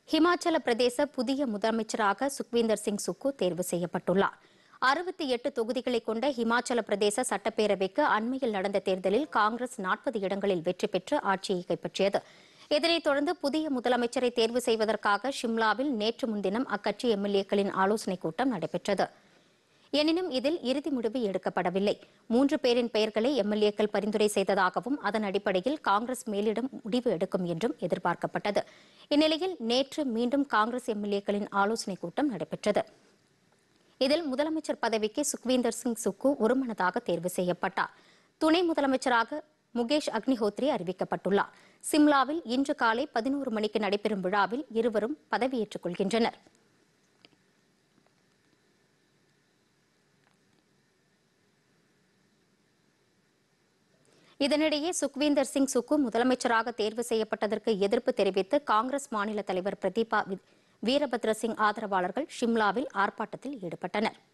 ஹிமாச்சல பிரதேச புதிய முதலமைச்சராக சுக்வீந்தர் சிங் சுக்கு தேர்வு செய்யப்பட்டுள்ளார் அறுபத்தி எட்டு தொகுதிகளை கொண்ட ஹிமாச்சல பிரதேச சட்டப்பேரவைக்கு அண்மையில் நடந்த தேர்தலில் காங்கிரஸ் நாற்பது இடங்களில் வெற்றி பெற்று ஆட்சியை கைப்பற்றியது இதனைத் தொடர்ந்து புதிய முதலமைச்சரை தேர்வு செய்வதற்காக ஷிம்லாவில் நேற்று முன்தினம் அக்கட்சி எம்எல்ஏக்களின் ஆலோசனைக் கூட்டம் நடைபெற்றது எனினும் இதில் இறுதி முடிவு எடுக்கப்படவில்லை மூன்று பேரின் பெயர்களை எம்எல்ஏக்கள் பரிந்துரை செய்ததாகவும் அதன் அடிப்படையில் காங்கிரஸ் மேலிடம் முடிவு எடுக்கும் என்றும் எதிர்பார்க்கப்பட்டது இந்நிலையில் நேற்று மீண்டும் காங்கிரஸ் எம்எல்ஏக்களின் ஆலோசனைக் கூட்டம் நடைபெற்றது இதில் முதலமைச்சர் பதவிக்கு சுக்வீந்தர் சிங் சுக்கு ஒருமனதாக தேர்வு செய்யப்பட்டார் துணை முதலமைச்சராக முகேஷ் அக்னிஹோத்ரி அறிவிக்கப்பட்டுள்ளார் சிம்லாவில் இன்று காலை பதினோரு மணிக்கு நடைபெறும் விழாவில் இருவரும் பதவியேற்றுக் கொள்கின்றனர் இதனிடையே சுக்வீந்தர் சிங் சுக்கு முதலமைச்சராக தேர்வு செய்யப்பட்டதற்கு எதிர்ப்பு தெரிவித்து காங்கிரஸ் மாநில தலைவர் பிரதீபா வி- வீரபத்ர சிங் ஆதரவாளர்கள் ஷிம்லாவில் ஆர்ப்பாட்டத்தில் ஈடுபட்டனர்